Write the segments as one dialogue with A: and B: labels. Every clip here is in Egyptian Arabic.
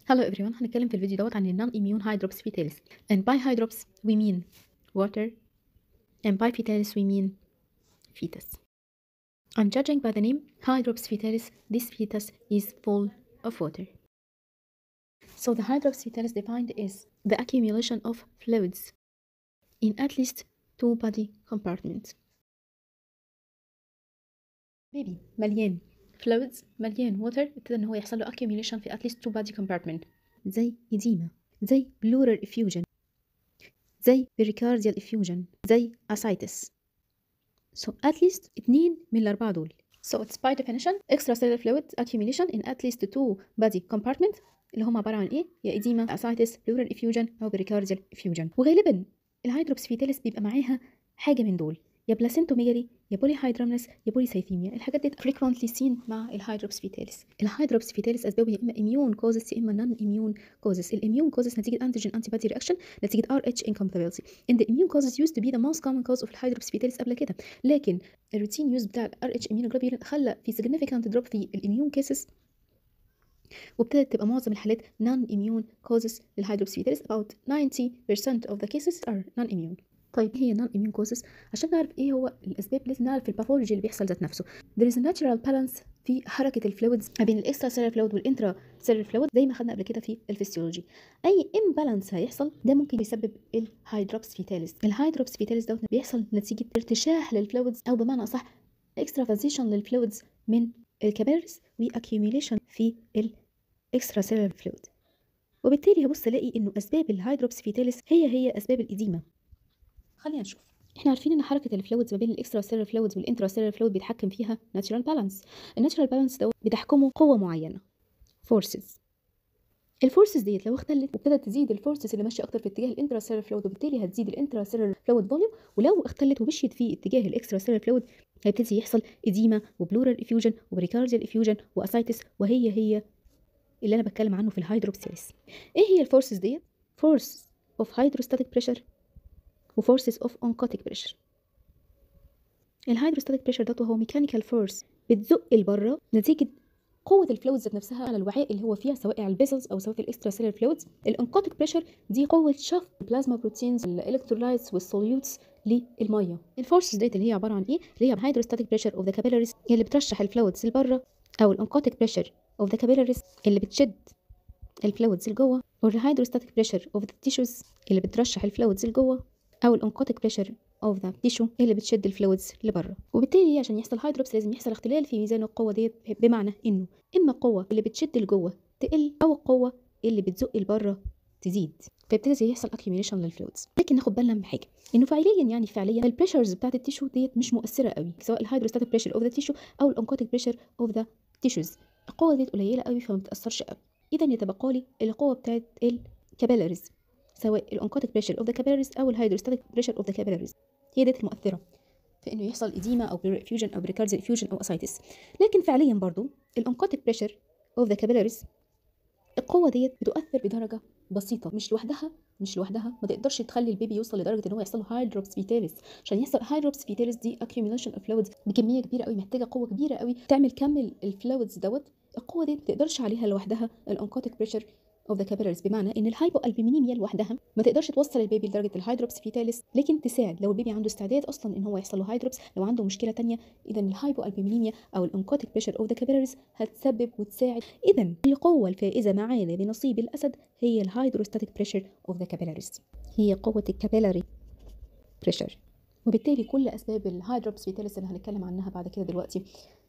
A: Hello everyone هنتكلم في الفيديو دوت عن ال non-immune hydrops fetalis and by hydrops we mean water and by fetalis we mean fetus I'm judging by the name hydrops fetalis this fetus is full of water so the hydrops fetalis defined is the accumulation of fluids in at least two body compartments baby مليان fluids مليان water ابتدى ان هو يحصل له accumulation في at least two body compartment زي edema زي pleural effusion زي pericardial effusion زي ascites so at least اتنين من الأربعة دول so it's by definition extracellular fluid accumulation in at least two body compartment اللي هم عبارة عن ايه؟ يا edema ascites pleural effusion أو pericardial effusion وغالبا الهيدروبس فيتاليس بيبقى معاها حاجة من دول يا بلاسنتوميجالي يا بولي هيدرامنس يا بولي سيثيميا الحاجات دي frequently seen مع الهيدروبس فيتاليس الهيدروبس فيتاليس اسبابه يا اما immune causes يا اما non immune causes الاميون causes نتيجه انتيجين انتي بودي رياكشن نتيجه ار اتش incompatibility and the immune causes used to be the most common cause of الهيدروبس فيتاليس قبل كده لكن الروتين يوز بتاع الار اتش immunoglobulin خلى في significant drop في الاميون كيسز وابتدت تبقى معظم الحالات non immune causes للهيدروبس فيتاليس about 90% of the cases are non immune طيب ايه هي non immune causes عشان نعرف ايه هو الاسباب لازم نعرف الباثولوجي اللي بيحصل ذات نفسه there is a natural balance في حركه الفلويدز ما بين الاكسترا سيلر فلويد والانترا سيلر فلويد زي ما خدنا قبل كده في الفسيولوجي اي امبالانس هيحصل ده ممكن يسبب الهيدروبس فيتاليس الهيدروبس فيتاليس دوت بيحصل نتيجه ارتشاح للفلويدز او بمعنى اصح اكسترافازيشن للفلويدز من الكبارس واكيوميليشن في الاكسترا سيلر فلويد وبالتالي هبص الاقي انه اسباب الهيدروبس فيتاليس هي هي اسباب الاديمه خلينا نشوف احنا عارفين ان حركه الفلويدز ما بين الاكسترا سيلر فلويدز والانترا سيلر فلويد بيتحكم فيها ناتشرال بالانس الناتشرال بالانس ده بتحكمه قوه معينه فورسز الفورسز ديت لو اختلت وابتدت تزيد الفورسز اللي ماشيه اكتر في اتجاه الانترا سيلر فلويد وبالتالي هتزيد الانترا سيلر فلويد فوليوم ولو اختلت ومشيت في اتجاه الاكسترا سيلر فلويد هيبتدي يحصل اديما وبلورال افيوجن وبريكارديال افيوجن واسايتس وهي هي اللي انا بتكلم عنه في الهيدروبسيليس ايه هي الفورسز ديت فورس اوف هيدروستاتيك بريشر وفورسز اوف اونكوتيك بريشر الهيدروستاتيك بريشر ده هو ميكانيكال فورس بتزق لبره نتيجه قوه الفلويدز ذات نفسها على الوعاء اللي هو فيها سواء على البيزلز او سواء في الاكسترا سيلر فلويدز الانكوتيك بريشر دي قوه شفط البلازما بروتينز الالكترولايتس والسوليوتس للميه الفورسز ديت اللي هي عباره عن ايه اللي هي الهيدروستاتيك بريشر اوف ذا كابيلاريز اللي بترشح الفلويدز لبره او الانكوتيك بريشر اوف ذا كابيلاريز اللي بتشد الفلويدز لجوه والهيدروستاتيك بريشر اوف ذا تيشوز اللي بترشح الفلويدز لجوه او الانكوتيك بريشر اوف ذا تيشو اللي بتشد الفلويدز لبره وبالتالي عشان يحصل هيدروبس لازم يحصل اختلال في ميزان القوه ديت بمعنى انه اما القوه اللي بتشد لجوه تقل او القوه اللي بتزق لبره تزيد فيبتدي يحصل اكيوميليشن للفلويدز لكن ناخد بالنا من حاجه انه فعليا يعني فعليا البريشرز بتاعت التيشو ديت مش مؤثره قوي سواء الهيدروستاتيك بريشر اوف ذا تيشو او الانكوتيك بريشر اوف ذا تيشوز القوه ديت قليله قوي فما بتاثرش قوي اذا يتبقى لي القوه بتاعت الكابيلاريز سواء الانكوتيك بريشر اوف ذا كابيلاريز او الهيدروستاتيك بريشر اوف ذا كابيلاريز هي ديت المؤثره في انه يحصل اديما او افيوجن او بريكارديال افيوجن او اسايتس لكن فعليا برضو الانكوتيك بريشر اوف ذا كابيلاريز القوه ديت بتؤثر بدرجه بسيطه مش لوحدها مش لوحدها ما تقدرش تخلي البيبي يوصل لدرجه ان هو يحصل له هيدروبس فيتاليس عشان يحصل هيدروبس فيتاليس دي accumulation اوف فلويدز بكميه كبيره قوي محتاجه قوه كبيره قوي تعمل كم الفلويدز دوت القوه دي ما تقدرش عليها لوحدها الانكوتيك بريشر اوف ذا كابيلاريز بمعنى ان الهايبو البومينيميا لوحدها ما تقدرش توصل البيبي لدرجه الهيدروبس فيتاليس لكن تساعد لو البيبي عنده استعداد اصلا ان هو يحصل له هيدروبس لو عنده مشكله تانية اذا الهايبو البومينيميا او الانكوتيك بريشر اوف ذا كابيلاريز هتسبب وتساعد اذا القوه الفائزه معانا بنصيب الاسد هي الهيدروستاتيك بريشر اوف ذا كابيلاريز هي قوه الكابيلاري بريشر وبالتالي كل اسباب الهيدروبس فيتاليس اللي هنتكلم عنها بعد كده دلوقتي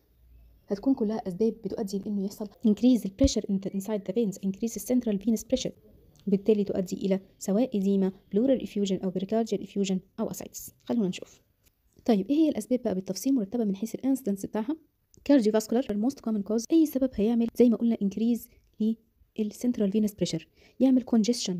A: هتكون كلها اسباب بتؤدي لانه يحصل increase the pressure inside the veins increase the central venous pressure وبالتالي تؤدي الى سواء اديما pleural effusion او pericardial effusion او ascites خلونا نشوف طيب ايه هي الاسباب بقى بالتفصيل مرتبه من حيث الانسيدنس بتاعها cardiovascular most common cause اي سبب هيعمل زي ما قلنا increase للسنترال venous pressure يعمل congestion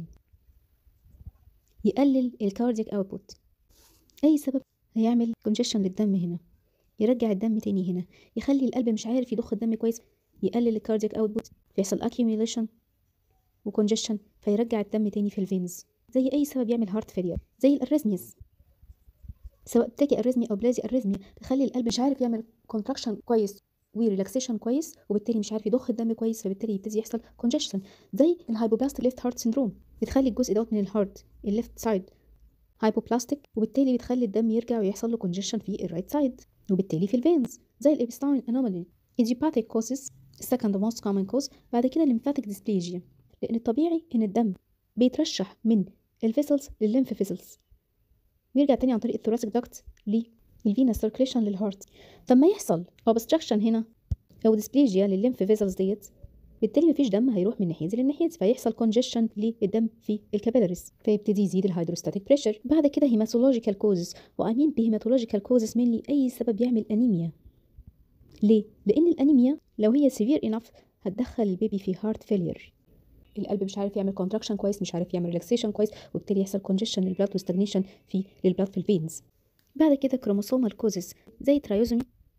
A: يقلل الكاردياك اوتبوت اي سبب هيعمل congestion للدم هنا يرجع الدم تاني هنا يخلي القلب مش عارف يضخ الدم كويس يقلل الكاردياك اوتبوت فيحصل accumulation وكونجيشن فيرجع الدم تاني في الفينز زي اي سبب يعمل هارت فيلير زي الاريزميز سواء تاكي اريزميا او بلازي اريزميا تخلي القلب مش عارف يعمل كونتراكشن كويس وريلاكسيشن كويس وبالتالي مش عارف يضخ الدم كويس فبالتالي يبتدي يحصل كونجشن زي الهايبوبلاستيك ليفت هارت سيندروم بتخلي الجزء دوت من الهارت الليفت سايد هايبوبلاستيك وبالتالي بتخلي الدم يرجع ويحصل له كونجشن في الرايت سايد وبالتالي في الفينز زي الابستاين انومالي idiopathic causes second most common cause بعد كده lymphatic dysplasia لان الطبيعي ان الدم بيترشح من الفيسلز للليمف فيسلز ويرجع تاني عن طريق الثوراسيك داكت للفينا سيركليشن للهارت طب ما يحصل obstruction هنا او ديسبليجيا للليمف فيسلز ديت بالتالي مفيش دم هيروح من ناحيه للناحيه فيحصل كونجيشن للدم في الكابيلاريز فيبتدي يزيد الهيدروستاتيك بريشر بعد كده هيماتولوجيكال كوزز وامين بهيماتولوجيكال كوزز من اي سبب يعمل انيميا ليه لان الانيميا لو هي سيفير انف هتدخل البيبي في هارت فيلير القلب مش عارف يعمل كونتراكشن كويس مش عارف يعمل ريلاكسيشن كويس وبالتالي يحصل كونجيشن للبلاد وستاجنيشن في للبلاد في الفينز بعد كده كروموسومال كوزز زي ترايوزومي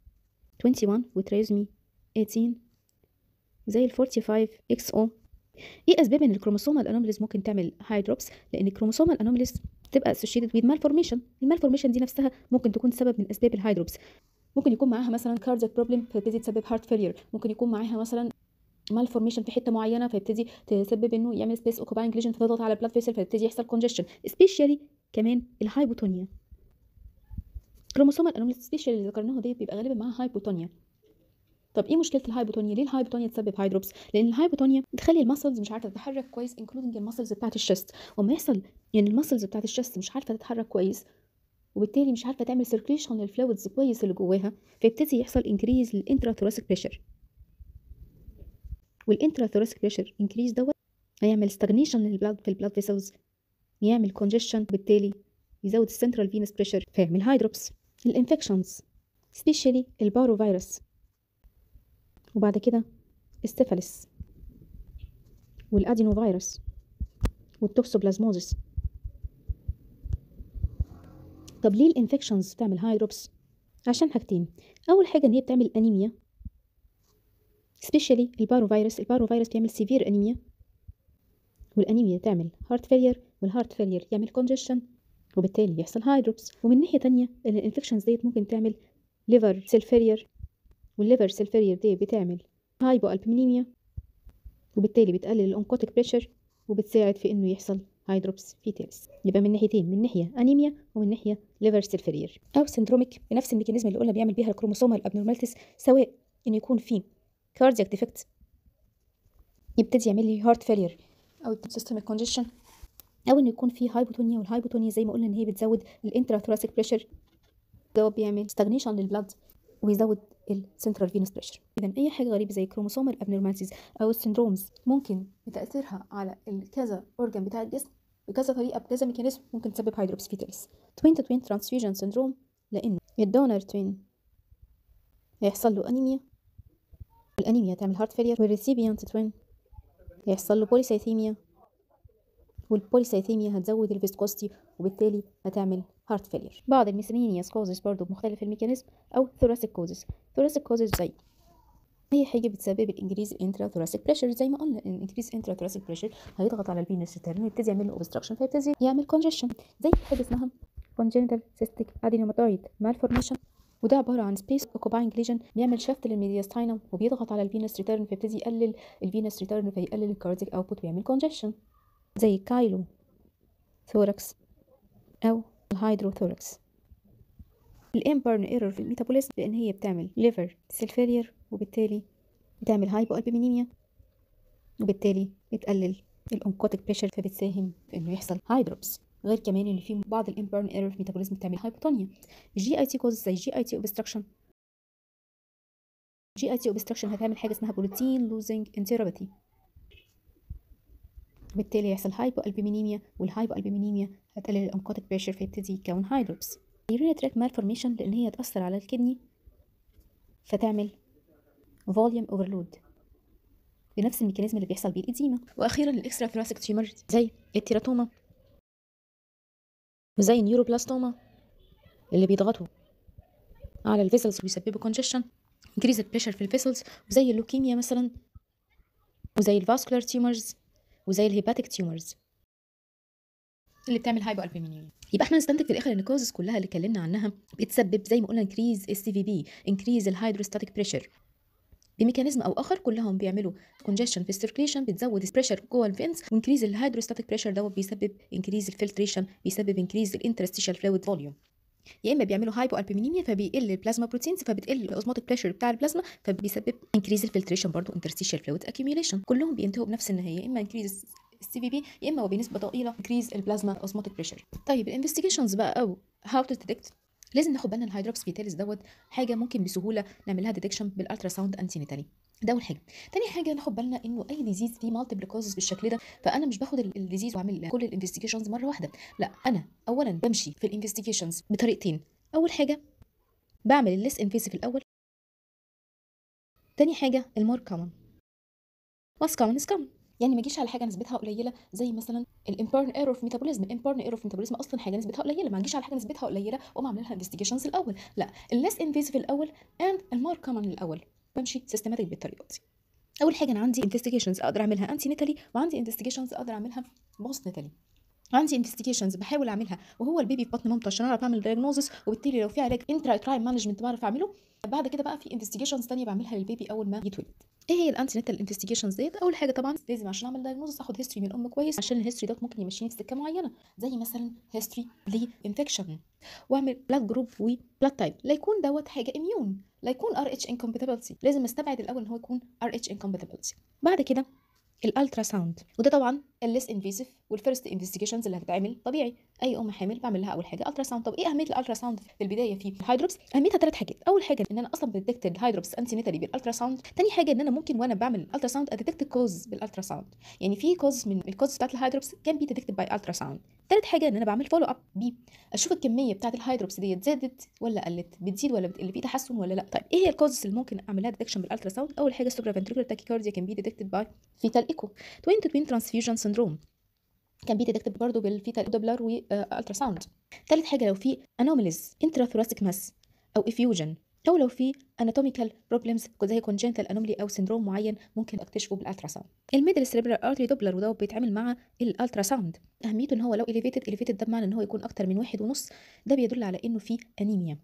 A: 21 وترايوزومي 18 زي ال 45 اكس او ايه اسباب ان الكروموسومال انوماليز ممكن تعمل هايدروبس لان الكروموسومال انوماليز بتبقى اسوشيتد ويز مالفورميشن المالفورميشن دي نفسها ممكن تكون سبب من اسباب الهايدروبس ممكن يكون معاها مثلا كاردياك بروبلم فيبتدي تسبب هارت فيلير ممكن يكون معاها مثلا مالفورميشن في حته معينه فيبتدي تسبب انه يعمل سبيس اوكوباينج ليجن فتضغط على البلاد فيسل فيبتدي يحصل كونجشن سبيشالي كمان الهايبوتونيا كروموسومال انوماليز سبيشالي اللي ذكرناها دي بيبقى غالبا معاها هايبوتونيا طب ايه مشكله الهايبوتونيا ليه الهايبوتونيا تسبب هايدروبس لان الهايبوتونيا بتخلي المسلز مش عارفه تتحرك كويس انكلودنج المسلز بتاعه الشست وما يحصل يعني المسلز بتاعه الشست مش عارفه تتحرك كويس وبالتالي مش عارفه تعمل سيركليشن للفلويدز كويس اللي جواها فيبتدي يحصل انكريز للانتراثوراسيك بريشر والانتراثوراسيك بريشر انكريز دوت هيعمل ستاجنيشن للبلاد في البلاد فيسلز يعمل كونجشن بالتالي يزود السنترال فينس بريشر فيعمل هايدروبس الانفكشنز سبيشالي البارو فيروس وبعد كده السيفاليس والادينو فيروس والتوكسوبلازموزيس طب ليه الانفكشنز بتعمل هايدروبس عشان حاجتين اول حاجه ان هي بتعمل انيميا سبيشالي البارو فيروس البارو فيروس بيعمل سيفير انيميا والانيميا تعمل هارت فيلير والهارت فيلير يعمل كونجشن وبالتالي يحصل هايدروبس ومن ناحيه تانية ان الانفكشنز ديت ممكن تعمل ليفر سيل فيلير والليفر سيل فيلير دي بتعمل هايبو البيمينيميا وبالتالي بتقلل الانكوتيك بريشر وبتساعد في انه يحصل هايدروبس فيتالس يبقى من ناحيتين من ناحيه انيميا ومن ناحيه ليفر سيل فيلير او سندروميك بنفس الميكانيزم اللي قلنا بيعمل بيها الكروموسومال ابنورماليتيز سواء انه يكون في كاردياك ديفكت يبتدي يعمل لي هارت فيلير او سيستميك كونجيشن او انه يكون في هايبوتونيا والهايبوتونيا زي ما قلنا ان هي بتزود الانتراثوراسيك بريشر ده بيعمل ستاجنيشن للبلاد ويزود السنترال فينوس بريشر اذا اي حاجه غريبه زي كروموسومال ابنورماليتيز او السندرومز ممكن بتاثيرها على الكذا اورجان بتاع الجسم بكذا طريقه بكذا ميكانيزم ممكن تسبب هايدروبس فيتاليس توين تو توين ترانسفيوجن سندروم لان الدونر توين هيحصل له انيميا الانيميا تعمل هارت فيلير والريسيبيانت توين هيحصل له بوليسايثيميا والبوليسايثيميا هتزود الفيسكوستي وبالتالي هتعمل هارت فيلير بعض الميسلينيوس كوزز برضه بمختلف الميكانيزم او ثوراسيك كوزز ثوراسيك كوزز زي اي حاجه بتسبب الانجريز الانترا ثوراسيك بريشر زي ما قلنا الانجريز انترا ثوراسيك بريشر هيضغط على الفينس ستيرن ويبتدي يعمل له اوبستراكشن فيبتدي يعمل كونجشن زي حاجه اسمها congenital cystic adenomatoid malformation وده عبارة عن سبيس اوكوباينج ليجن بيعمل شفت للميدياستاينم وبيضغط على الفينس ريتيرن فيبتدي يقلل الفينس ريتيرن فيقلل الكارديك اوتبوت ويعمل كونجشن زي كايلو ثوركس او الهيدروثوركس الامبرن ايرور في الميتابوليزم لان هي بتعمل ليفر سيل فيلير وبالتالي بتعمل هايبو البيمينيميا وبالتالي بتقلل الانكوتيك بريشر فبتساهم في انه يحصل هايدروبس غير كمان ان في بعض الامبرن ايرور في الميتابوليزم بتعمل هايبوتونيا الجي اي تي كوز زي جي اي تي اوبستراكشن جي اي تي اوبستراكشن هتعمل حاجه اسمها بروتين لوزنج انتيروباثي بالتالي يحصل هايبو البيمينيميا والهايبو البيمينيميا هتقلل الانكوتيك بريشر فيبتدي يكون هايدروبس اليوريا تراك مالفورميشن لان هي تاثر على الكدني فتعمل فوليوم اوفرلود بنفس الميكانيزم اللي بيحصل بيه الإديمة واخيرا الاكسترا ثوراسيك تيومر زي التيراتوما وزي النيوروبلاستوما اللي بيضغطوا على الفيسلز ويسببوا كونجشن increase البريشر في الفيسلز وزي اللوكيميا مثلا وزي الفاسكولار تيومرز وزي الهيباتيك تيومرز اللي بتعمل هايبو البيمينيميا يبقى احنا نستنتج في الاخر ان الكوزز كلها اللي اتكلمنا عنها بتسبب زي ما قلنا انكريز السي في بي انكريز الهيدروستاتيك بريشر بميكانيزم او اخر كلهم بيعملوا كونجشن في السيركليشن بتزود البريشر جوه الفينز وانكريز الهيدروستاتيك بريشر دوت بيسبب انكريز الفلتريشن بيسبب انكريز الانترستيشال فلويد فوليوم يا اما بيعملوا هايبو البومينيميا فبيقل البلازما بروتينز فبتقل الاوزموتيك بريشر بتاع البلازما فبيسبب انكريز الفلتريشن برضه انترستيشال فلويد اكيوميليشن كلهم بينتهوا بنفس النهايه يا اما انكريز السي في بي يا اما وبنسبه ضئيله انكريز البلازما اوزموتيك بريشر طيب الانفستيجيشنز بقى او هاو تو ديتكت لازم ناخد بالنا الهيدروكس فيتاليس دوت حاجه ممكن بسهوله نعملها ديتكشن بالالترا ساوند انتينيتالي ده اول حاجه تاني حاجه ناخد بالنا انه اي ديزيز فيه مالتيبل كوزز بالشكل ده فانا مش باخد الديزيز واعمل كل الانفستيجيشنز مره واحده لا انا اولا بمشي في الانفستيجيشنز بطريقتين اول حاجه بعمل الليس انفيسيف الاول تاني حاجه المور كومن واس كومن از كومن يعني ما اجيش على حاجه نسبتها قليله زي مثلا الامبيرن ايرور في ميتابوليزم الامبيرن ايرور في ميتابوليزم اصلا حاجه نسبتها قليله ما اجيش على حاجه نسبتها قليله واقوم اعمل لها انفستيجيشنز الاول لا الليس انفيسيف الاول اند المور كومن الاول بمشي سيستماتيك بالطريقه دي اول حاجه انا عندي انفستيجيشنز اقدر اعملها انتي نيتالي وعندي انفستيجيشنز اقدر اعملها بوست نيتالي عندي انفستيجيشنز بحاول اعملها وهو البيبي في بطن مامته عشان اعرف اعمل دايجنوزس وبالتالي لو في علاج انترا ترايم مانجمنت بعرف اعمله بعد كده بقى في انفستيجيشنز ثانيه بعملها للبيبي اول ما يتولد ايه هي الانتي نيتال انفستيجيشنز ديت اول حاجه طبعا لازم عشان اعمل دايجنوزس اخد هيستوري من الام كويس عشان الهيستوري دوت ممكن يمشيني في سكه معينه زي مثلا هيستوري لانفكشن واعمل بلاد جروب وبلاد تايب لا يكون دوت حاجه اميون لا يكون ار اتش انكومباتيبلتي لازم استبعد الاول ان هو يكون ار اتش انكومباتيبلتي بعد كده الالترا ساوند وده طبعا الليس انفيسيف والفيرست انفستيجيشنز اللي هتتعمل طبيعي اي ام حامل بعمل لها اول حاجه الترا ساوند طب ايه اهميه الالترا ساوند في البدايه في الهيدروبس اهميتها ثلاث حاجات اول حاجه ان انا اصلا بديتكت الهيدروبس انتي نيتالي بالالترا ساوند ثاني حاجه ان انا ممكن وانا بعمل الالترا ساوند اديتكت الكوز بالالترا ساوند يعني في كوز من الكوز بتاعت الهيدروبس كان بي ديتكتد باي الترا ساوند ثالث حاجه ان انا بعمل فولو اب بي اشوف الكميه بتاعت الهيدروبس ديت زادت ولا قلت بتزيد ولا بتقل في تحسن ولا لا طيب ايه هي الكوزز اللي ممكن اعملها ديتكشن بالالترا ساوند اول حاجه سوبرا فنتريكولار تاكيكارديا كان بي ديتكتد باي فيتال ايكو توين تو توين ترانسفيوجن سندروم كان بي ديتكتد برضه بالفيتال دوبلر والترا ساوند ثالث حاجه لو في انوميليز انتراثوراسيك ماس او افيوجن او لو في اناتوميكال بروبلمز زي كونجنتال انوملي او سندروم معين ممكن اكتشفه بالالترا ساوند الميدل سيريبرال ارتري دوبلر وده بيتعمل مع الالترا ساوند اهميته ان هو لو اليفيتد اليفيتد ده بمعنى ان هو يكون اكتر من واحد ونص ده بيدل على انه في انيميا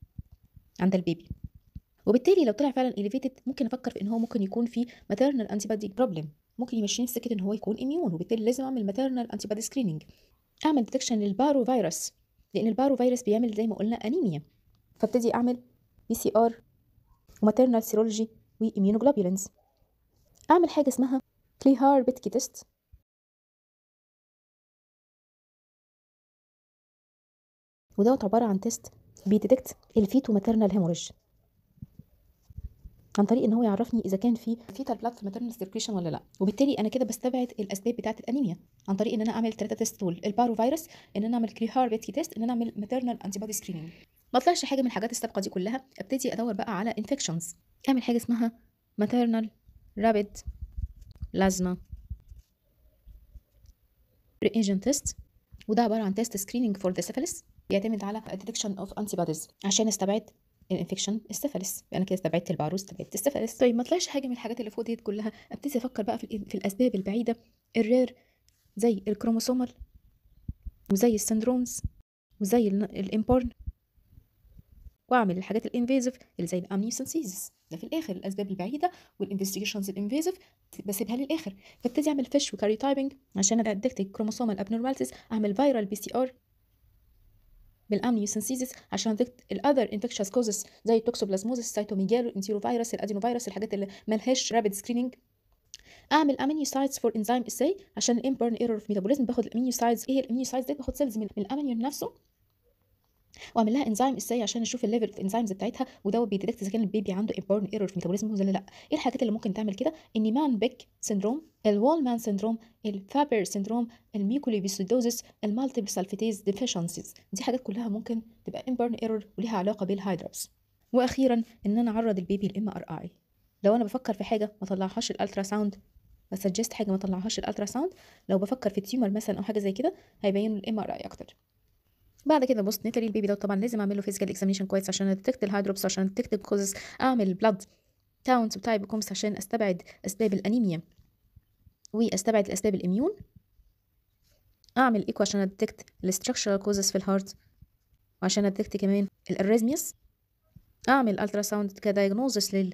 A: عند البيبي وبالتالي لو طلع فعلا اليفيتد ممكن افكر في ان هو ممكن يكون في ماتيرنال انتي بادي بروبلم ممكن يمشيني في سكه ان هو يكون اميون وبالتالي لازم اعمل ماتيرنال انتي بادي سكريننج اعمل ديتكشن للبارو فيروس لان البارو فيروس بيعمل زي ما قلنا انيميا فابتدي اعمل بي سي ار وماتيرنال سيرولوجي واميونوجلوبولينز اعمل حاجه اسمها كليهار بيتكي تيست ودوت عباره عن تيست بيديتكت الفيتو ماتيرنال هيموريج عن طريق ان هو يعرفني اذا كان في فيتال بلاد في ماتيرنال سيركيشن ولا لا وبالتالي انا كده بستبعد الاسباب بتاعه الانيميا عن طريق ان انا اعمل ثلاثه تيست دول البارو فيروس ان انا اعمل كليهار بيتكي تيست ان انا اعمل ماتيرنال انتي بودي سكريننج ما طلعش حاجه من الحاجات السابقه دي كلها ابتدي ادور بقى على انفكشنز اعمل حاجه اسمها ماتيرنال رابيد لازما ريجن تيست وده عباره عن تيست سكريننج فور ذا سيفيلس بيعتمد على ديتكشن اوف انتي بوديز عشان استبعد الانفكشن السيفلس انا كده استبعدت البعروس استبعدت السيفلس طيب ما طلعش حاجه من الحاجات اللي فوق ديت كلها ابتدي افكر بقى في, في الاسباب البعيده الرير زي الكروموسومال وزي السندرومز وزي الامبورن واعمل الحاجات الانفيزيف اللي زي الامنيوسنسيزس ده في الاخر الاسباب البعيده والانفستيجيشنز الانفيزيف بسيبها للاخر فابتدي اعمل فيش وكاري تايبنج عشان ادكت الكروموسومال ابنورماليتيز اعمل فيرال بي سي ار بالامنيوسنسيزس عشان ادكت الاذر انفكشوس كوزز زي التوكسوبلازموزس سايتوميجالو انتيروفيروس الادينوفيروس الحاجات اللي ملهاش رابيد سكريننج اعمل امينيوسايدز فور انزيم اساي عشان الامبرن ايرور في ميتابوليزم باخد الامينيوسايدز ايه الامينيوسايدز دي باخد سيلز من الامينيون نفسه واعمل لها انزيم اساي عشان اشوف الليفل اوف انزيمز بتاعتها ودوت بيديتكت اذا كان البيبي عنده امبورن ايرور في ميتابوليزم ولا لا ايه الحاجات اللي ممكن تعمل كده النيمان بيك سيندروم الوول مان سيندروم الفابر سيندروم الميكوليبيسيدوزس المالتيبل سلفيتيز ديفيشنسيز دي حاجات كلها ممكن تبقى امبورن ايرور وليها علاقه بالهيدروبس واخيرا ان انا اعرض البيبي للام ار اي لو انا بفكر في حاجه ما طلعهاش الالترا ساوند بسجست حاجه ما طلعهاش الالترا ساوند لو بفكر في تيومر مثلا او حاجه زي كده هيبين الام ار اي اكتر بعد كده بص نتري البيبي ده طبعا لازم اعمل له فيزيكال اكزامينشن كويس عشان اديتكت الهيدروبس عشان اديتكت الكوزز اعمل بلاد كاونت بتاعي بكومس عشان استبعد اسباب الانيميا واستبعد الاسباب الاميون اعمل ايكو عشان اديتكت الاستراكشرال كوزز في الهارت وعشان اديتكت كمان الاريزمياس اعمل الترا ساوند كدايجنوزس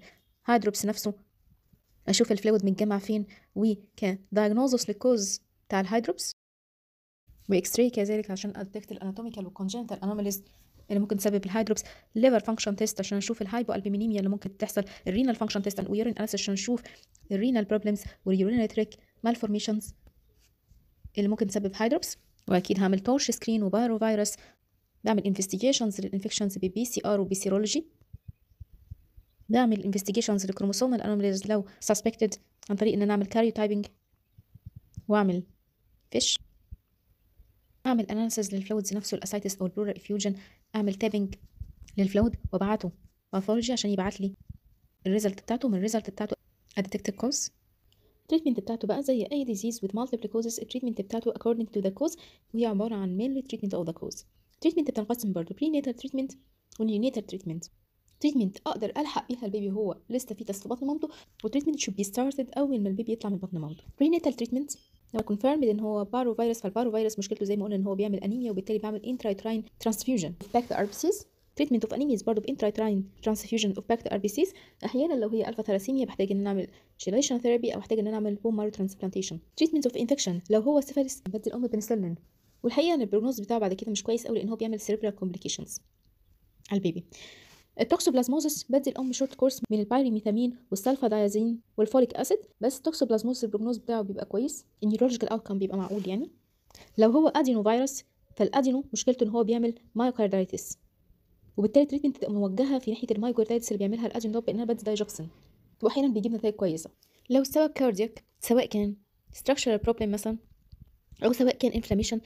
A: الهايدروبس نفسه اشوف الفلويد متجمع فين وكدايجنوزس للكوز بتاع الهايدروبس واكس راي كذلك عشان ادكت الاناتوميكال والكونجنتال انوماليز اللي ممكن تسبب الهايدروبس ليفر فانكشن تيست عشان نشوف الهايبو البومينيميا اللي ممكن تحصل الرينال فانكشن تيست ويورين اناليسيس عشان نشوف الرينال بروبلمز واليورينري مالفورميشنز اللي ممكن تسبب هايدروبس واكيد هعمل تورش سكرين وبايرو فيروس بعمل انفستيجيشنز للانفكشنز ببي سي ار وبي سيرولوجي بعمل انفستيجيشنز للكروموسومال انوماليز لو سسبكتد عن طريق ان نعمل كاريو تايبنج واعمل فيش اعمل اناليسيز للفلويدز نفسه الاسايتس او البلورال افيوجن اعمل تابنج للفلويد وابعته باثولوجي عشان يبعت لي الريزلت بتاعته من الريزلت بتاعته اديتكت الكوز التريتمنت بتاعته بقى زي اي ديزيز with multiple causes التريتمنت بتاعته according to the cause وهي عباره عن mainly treatment of the cause التريتمنت بتنقسم برضه prenatal treatment ونيونيتال treatment تريتمنت اقدر الحق بيها البيبي وهو لسه في في بطن مامته وتريتمنت should be started اول ما البيبي يطلع من بطن مامته prenatal treatment لو confirmed ان هو بارو فيروس فالبارو فيروس مشكلته زي ما قلنا ان هو بيعمل انيميا وبالتالي بيعمل intrauterine transfusion of back the RBCs treatment of anemia برضه intrauterine transfusion of back the RBCs احيانا لو هي الفا ثلاسيميا بحتاج ان انا اعمل chelation therapy او احتاج ان انا اعمل bone marrow transplantation treatment of infection لو هو سيفاليس بدي الام بنسلين والحقيقه ان البروجنوز بتاعه بعد كده مش كويس قوي لان هو بيعمل cerebral complications على البيبي التوكسوبلازموزس بدي الام شورت كورس من البايريميثامين والسلفا دايازين والفوليك اسيد بس التوكسوبلازموزس البروجنوز بتاعه بيبقى كويس النيورولوجيكال اوتكم بيبقى معقول يعني لو هو ادينو فيروس فالادينو مشكلته ان هو بيعمل مايوكاردايتس وبالتالي التريتمنت تبقى موجهه في ناحيه المايوكاردايتس اللي بيعملها الادينو دوت بانها بدي دايجوكسين واحيانا بيجيب نتائج كويسه لو السبب كاردياك سواء كان structural problem مثلا او سواء كان inflammation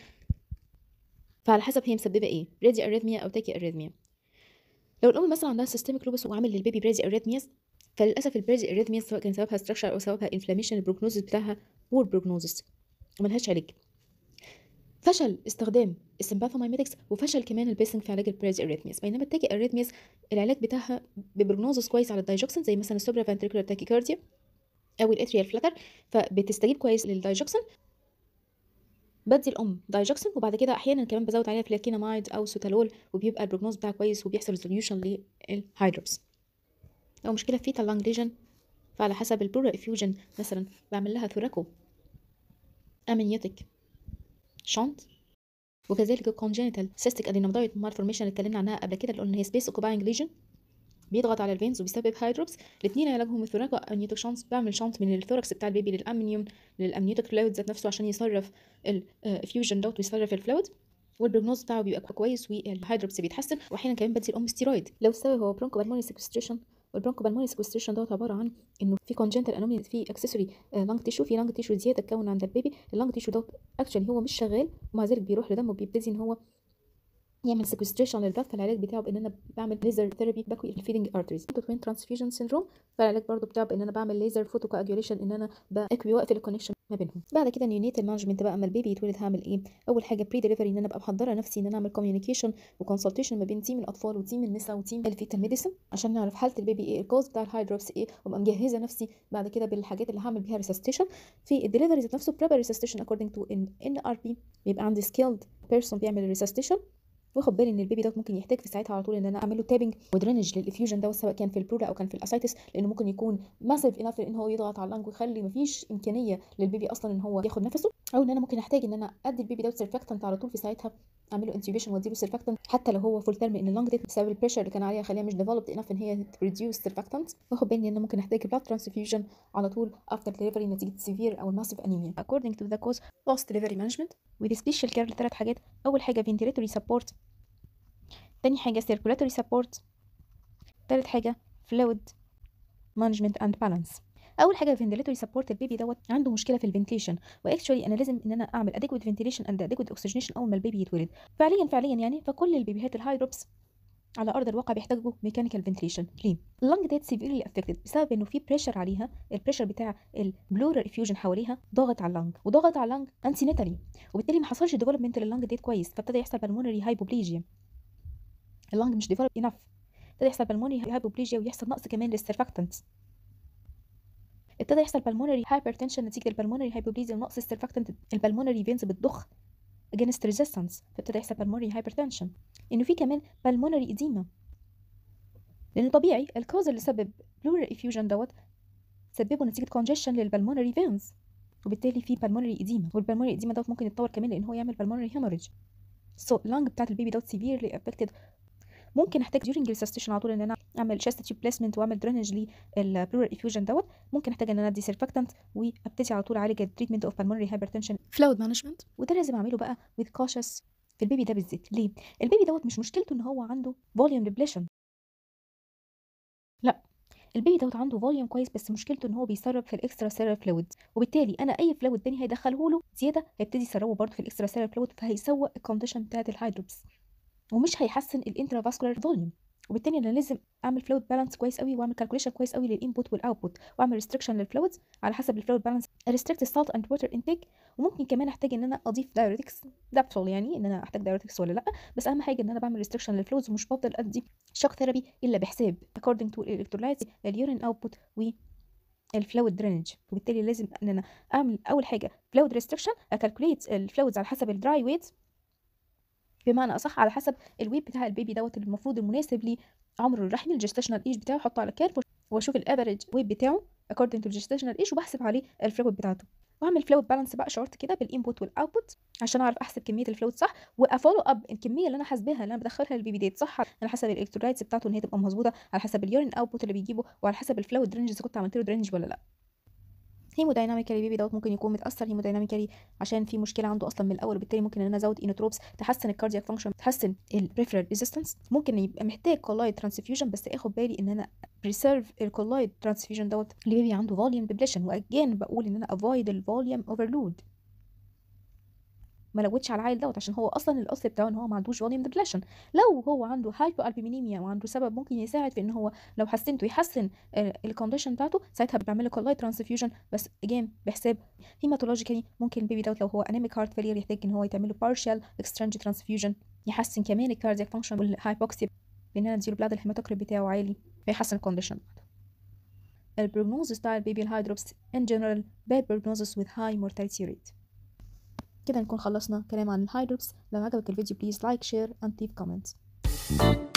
A: فعلى حسب هي مسببه ايه رادي اريثميا او تاكي اريثميا لو الام مثلا عندها سيستميك لوبس وعامل للبيبي برازي اريثمياز فللاسف البرازي اريثمياز سواء كان سببها ستراكشر او سببها انفلاميشن البروجنوزس بتاعها بور بروجنوزس وملهاش علاج فشل استخدام السمباثومايميتكس وفشل كمان البيسنج في علاج البرازي اريثمياز بينما التاكي اريثمياز العلاج بتاعها ببروجنوزس كويس على الدايجوكسين زي مثلا السوبرا فانتريكولار تاكيكارديا او الاتريال فلاتر فبتستجيب كويس للدايجوكسين بدي الام دايجوكسين وبعد كده احيانا كمان بزود عليها فليكينامايد او سوتالول وبيبقى البروجنوز بتاعها كويس وبيحصل ريزوليوشن للهايدروبس لو مشكله في لانج ليجن فعلى حسب البلورال افيوجن مثلا بعمل لها ثوراكو امنيوتيك شنط وكذلك الكونجنتال سيستيك ادينوماتويد مالفورميشن اللي اتكلمنا عنها قبل كده اللي قلنا هي سبيس اوكوباينج ليجن بيضغط على الفينز وبيسبب هايدروبس الاثنين علاجهم الثوراكو امنيوتيك شانس بعمل شانت من الثوركس بتاع البيبي للامنيوم للامنيوتيك فلويد ذات نفسه عشان يصرف الفيوجن دوت ويصرف الفلويد والبروجنوز بتاعه بيبقى كويس والهايدروبس بيتحسن واحيانا كمان بدي الام ستيرويد لو السبب هو برونكو بالموني سيكوستريشن والبرونكو بالموني سيكوستريشن دوت عباره عن انه في كونجنتال انومي في اكسسوري لانج تيشو في لانج تيشو زياده تكون عند البيبي اللانج تيشو دوت اكشلي هو مش شغال ومع ذلك بيروح لدمه وبيبتدي ان هو يعمل سيكوستريشن للبلاد فالعلاج بتاعه بان انا بعمل ليزر ثيرابي بكوي الفيدنج ارتريز توين ترانسفيوجن سيندروم فالعلاج برضه بتاعه بان انا بعمل ليزر فوتو كواجوليشن ان انا باكوي واقفل الكونكشن ما بينهم بعد كده نيونيتال مانجمنت بقى اما البيبي يتولد هعمل ايه اول حاجه بري ديليفري ان انا ابقى محضره نفسي ان انا اعمل كوميونيكيشن وكونسلتيشن ما بين تيم الاطفال وتيم النساء وتيم الفيتال ميديسن عشان نعرف حاله البيبي ايه الكوز بتاع الهايدروبس ايه وابقى مجهزه نفسي بعد كده بالحاجات اللي هعمل بيها ريسستيشن في الدليفري ذات نفسه بريبر ريسستيشن اكوردنج تو ان ان ار بي بيبقى عندي سكيلد بيرسون بيعمل الريسستيشن واخد بالي ان البيبي دوت ممكن يحتاج في ساعتها على طول ان انا اعمل له تابنج ودرينج للافيوجن دوت سواء كان في البلورا او كان في الاسايتس لانه ممكن يكون ماسيف انف ان هو يضغط على اللنج ويخلي مفيش امكانيه للبيبي اصلا ان هو ياخد نفسه او ان انا ممكن احتاج ان انا ادي البيبي دوت سيرفاكتنت على طول في ساعتها اعمل له انتيوبيشن وادي له سيرفاكتنت حتى لو هو فول تيرم ان اللنج ديت بسبب البريشر اللي كان عليها خليها مش ديفلوبد انف ان هي ريديوس سيرفاكتنت واخد بالي ان انا ممكن احتاج بلاد ترانسفيوجن على طول افتر ديليفري نتيجه سيفير او الماسيف انيميا according to the cause post delivery management with special care لثلاث حاجات اول حاجه ventilatory support تاني حاجة circulatory support تالت حاجة fluid management and balance اول حاجه الفنتليتوري سبورت البيبي دوت عنده مشكله في الفنتيشن واكشولي انا لازم ان انا اعمل اديكويت فنتيليشن اند اديكويت اوكسجينيشن اول ما البيبي يتولد فعليا فعليا يعني فكل البيبيهات الهاي دروبس على ارض الواقع بيحتاجوا ميكانيكال فنتيليشن ليه اللنج ديت سيفيرلي افكتد بسبب انه في بريشر عليها البريشر بتاع البلورال افيوجن حواليها ضاغط على اللنج وضاغط على اللنج انتينيتالي وبالتالي ما حصلش ديفلوبمنت لللنج ديت كويس فابتدى يحصل بالمونري هايبوبليجيا اللنج مش ديفلوب انف ابتدى يحصل بالمونري هايبوبليجيا ويحصل نقص كمان للسيرفاكتنتس ابتدى يحصل بالمونري هايبرتنشن نتيجه البلمونري هايبوبليزيا ونقص السيرفاكتنت البلمونري فينز بتضخ against resistance فابتدى يحصل بالمونري هايبرتنشن انه في كمان بالمونري اديما لان طبيعي الكوز اللي سبب pleural effusion دوت سببه نتيجه congestion للبلمونري فينز وبالتالي في pulmonary edema والبلمونري edema دوت ممكن يتطور كمان لان هو يعمل pulmonary hemorrhage so lung بتاعت البيبي دوت severely affected ممكن احتاج during resuscitation على طول ان انا اعمل chest tube placement واعمل drainage للpleural effusion دوت ممكن احتاج ان انا ادي surfactant وابتدي على طول اعالج التريتمنت اوف pulmonary hypertension
B: fluid management
A: وده لازم اعمله بقى with cautious في البيبي ده بالذات ليه البيبي دوت مش مشكلته ان هو عنده volume depletion لا البيبي دوت عنده فوليوم كويس بس مشكلته ان هو بيسرب في الاكسترا سيلر فلويد وبالتالي انا اي فلويد تاني هيدخله له زياده هيبتدي يسربه برضه في الاكسترا سيلر فلويد فهيسوء الكونديشن بتاعت الهيدروبس ومش هيحسن الانترافاسكولار فوليوم وبالتالي انا لازم اعمل فلويد بالانس كويس قوي واعمل كالكوليشن كويس قوي للانبوت والاوتبوت واعمل ريستريكشن للفلويدز على حسب الفلويد بالانس ريستريكت السالت اند ووتر انتيك وممكن كمان احتاج ان انا اضيف دايوريتكس دابتفول يعني ان انا احتاج دايوريتكس ولا لا بس اهم حاجه ان انا بعمل ريستريكشن للفلويدز ومش بفضل ادي شوك ثيرابي الا بحساب according to الالكترولايتس اليورين اوتبوت و الفلويد درينج وبالتالي لازم ان انا اعمل اول حاجه فلويد ريستريكشن اكالكوليت الفلويدز على حسب الدراي ويت بمعنى اصح على حسب الويت بتاع البيبي دوت المفروض المناسب لعمره الرحمي الجستيشنال ايج بتاعه احطه على كيرف واشوف الافريج ويت بتاعه according to الجستيشنال ايج وبحسب على الفلويد بتاعته واعمل فلويد بالانس بقى شورت كده بالانبوت والاوتبوت عشان اعرف احسب كميه الفلويد صح وافولو اب الكميه اللي انا حاسباها اللي انا بدخلها للبيبي ديت صح على حسب الالكترولايتس بتاعته ان هي تبقى مظبوطه على حسب اليورين اوتبوت اللي بيجيبه وعلى حسب الفلويد درينج اذا كنت عملت له درينج ولا لا هيمودايناميكالي البيبي دوت ممكن يكون متاثر هيمودايناميكالي عشان في مشكله عنده اصلا من الاول وبالتالي ممكن ان انا ازود انوتروبس تحسن الكاردياك فانكشن تحسن البريفرال ريزيستنس ممكن يبقى محتاج كولايد ترانسفيوجن بس اخد بالي ان انا بريسيرف الكولايد ترانسفيوجن دوت البيبي عنده فوليوم ديبليشن واجين بقول ان انا افويد الفوليوم اوفرلود ما لودش على العيل دوت عشان هو اصلا الاصل بتاعه ان هو ما عندوش فوليوم ديبليشن لو هو عنده هايبو البومينيميا وعنده سبب ممكن يساعد في ان هو لو حسنته يحسن الكونديشن بتاعته ساعتها بعمل له كولايد ترانسفيوجن بس اجين بحساب هيماتولوجيكالي ممكن البيبي دوت لو هو انيميك هارت فيلير يحتاج ان هو يتعمل له بارشال اكسترنج ترانسفيوجن يحسن كمان الكاردياك فانكشن والهايبوكسيا بان انا اديله بلاد الهيماتوكريت بتاعه عالي فيحسن الكونديشن البروجنوزس بتاع البيبي الهايدروبس in general bad prognosis with high mortality rate كده نكون خلصنا كلام عن الهايدروبس لو عجبك الفيديو بليز لايك شير and leave comments